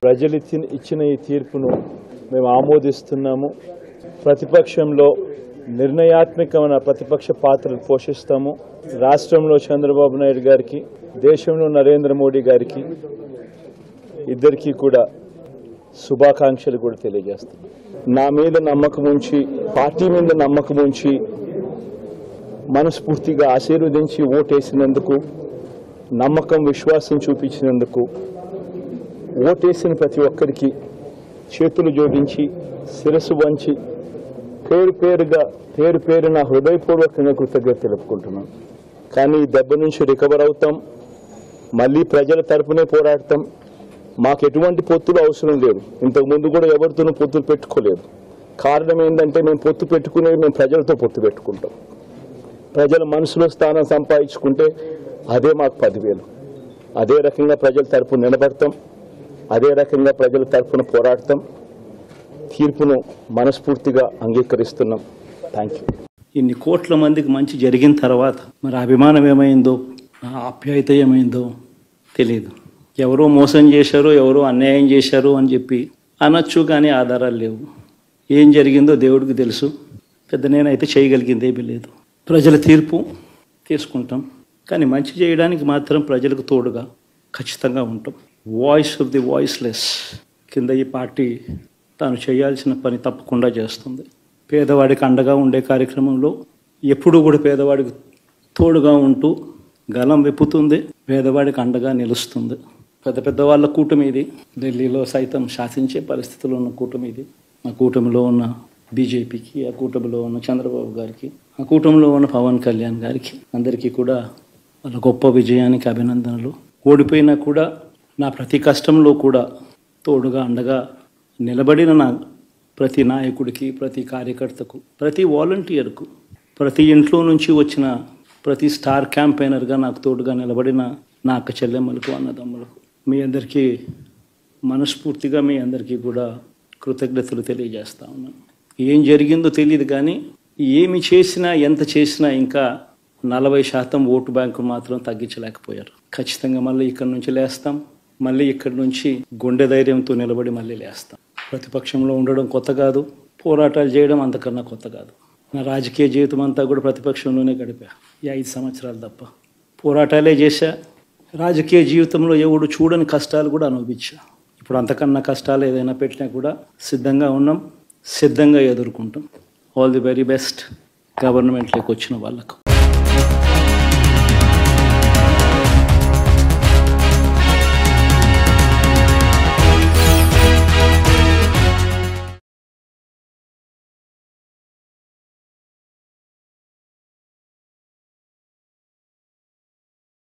ప్రజలు ఇచ్చిన ఇచ్చిన ఈ తీర్పును మేము ఆమోదిస్తున్నాము ప్రతిపక్షంలో నిర్ణయాత్మకమైన ప్రతిపక్ష పాత్రలు పోషిస్తాము రాష్ట్రంలో చంద్రబాబు నాయుడు గారికి దేశంలో నరేంద్ర మోడీ గారికి ఇద్దరికీ కూడా శుభాకాంక్షలు కూడా తెలియజేస్తాను నా మీద నమ్మకం ఉంచి పార్టీ మీద నమ్మకం ఉంచి మనస్ఫూర్తిగా ఆశీర్వదించి ఓటేసినందుకు నమ్మకం విశ్వాసం చూపించినందుకు ఓటేసిన ప్రతి ఒక్కరికి చేతులు జోడించి శిరస్సు వంచి పేరు పేరుగా పేరు పేరున హృదయపూర్వకంగా కృతజ్ఞత తెలుపుకుంటున్నాం కానీ ఈ దెబ్బ నుంచి రికవర్ అవుతాం మళ్ళీ ప్రజల తరపునే పోరాడతాం మాకు ఎటువంటి పొత్తులు అవసరం లేదు ఇంతకు ముందు కూడా ఎవరితోనూ పొత్తులు పెట్టుకోలేదు కారణం ఏంటంటే మేము పొత్తు పెట్టుకునేది మేము ప్రజలతో పొత్తు పెట్టుకుంటాం ప్రజల మనసులో స్థానం సంపాదించుకుంటే అదే మాకు పదివేలు అదే రకంగా ప్రజల తరపున నిలబడతాం అదే రకంగా ప్రజల తరపున పోరాడతాం తీర్పును మనస్ఫూర్తిగా అంగీకరిస్తున్నాం థ్యాంక్ యూ ఇన్ని కోట్ల మందికి మంచి జరిగిన తర్వాత మరి అభిమానం ఏమైందో ఆ ఆప్యాయత ఏమైందో తెలియదు ఎవరో మోసం చేశారో ఎవరో అన్యాయం చేశారు అని చెప్పి అనొచ్చు కానీ ఆధారాలు లేవు ఏం జరిగిందో దేవుడికి తెలుసు పెద్ద నేనైతే చేయగలిగింది ఏమీ లేదు ప్రజల తీర్పు తీసుకుంటాం కానీ మంచి చేయడానికి మాత్రం ప్రజలకు తోడుగా ఖచ్చితంగా ఉంటాం వాయిస్ ఆఫ్ ది వాయిస్లెస్ కింద ఈ పార్టీ తాను చేయాల్సిన పని తప్పకుండా చేస్తుంది పేదవాడికి అండగా ఉండే కార్యక్రమంలో ఎప్పుడూ కూడా పేదవాడికి తోడుగా ఉంటూ గలం విప్పుతుంది పేదవాడికి అండగా నిలుస్తుంది పెద్ద పెద్ద వాళ్ళ కూటమి ఇది ఢిల్లీలో సైతం శాసించే పరిస్థితుల్లో ఉన్న కూటమి ఇది ఆ కూటమిలో ఉన్న బీజేపీకి ఆ కూటమిలో ఉన్న చంద్రబాబు గారికి ఆ కూటమిలో ఉన్న పవన్ కళ్యాణ్ గారికి అందరికీ కూడా వాళ్ళ గొప్ప విజయానికి అభినందనలు ఓడిపోయినా కూడా నా ప్రతి కష్టంలో కూడా తోడుగా అండగా నిలబడిన నా ప్రతి నాయకుడికి ప్రతి కార్యకర్తకు ప్రతి వాలంటీర్కు ప్రతి ఇంట్లో నుంచి వచ్చిన ప్రతి స్టార్ క్యాంపెయినర్గా నాకు తోడుగా నిలబడిన నా అక్క చెల్లెమ్మలకు అన్నదమ్ములకు మీ అందరికీ మనస్ఫూర్తిగా మీ అందరికీ కూడా కృతజ్ఞతలు తెలియజేస్తా ఉన్నాను ఏం జరిగిందో తెలియదు కానీ ఏమి చేసినా ఎంత చేసినా ఇంకా నలభై శాతం ఓటు బ్యాంకు మాత్రం తగ్గించలేకపోయారు ఖచ్చితంగా మళ్ళీ ఇక్కడి నుంచి లేస్తాం మళ్ళీ ఇక్కడి నుంచి గుండె ధైర్యంతో నిలబడి మళ్ళీ లేస్తాం ప్రతిపక్షంలో ఉండడం కొత్త కాదు పోరాటాలు చేయడం అంతకన్నా కొత్త కాదు నా రాజకీయ జీవితం అంతా కూడా ప్రతిపక్షంలోనే గడిపా ఈ ఐదు సంవత్సరాలు తప్ప పోరాటాలే చేశా రాజకీయ జీవితంలో ఎవడు చూడని కష్టాలు కూడా అనుభవించా ఇప్పుడు అంతకన్నా కష్టాలు ఏదైనా పెట్టినా కూడా సిద్ధంగా ఉన్నాం సిద్ధంగా ఎదుర్కొంటాం ఆల్ ది వెరీ బెస్ట్ గవర్నమెంట్లోకి వచ్చిన వాళ్ళకు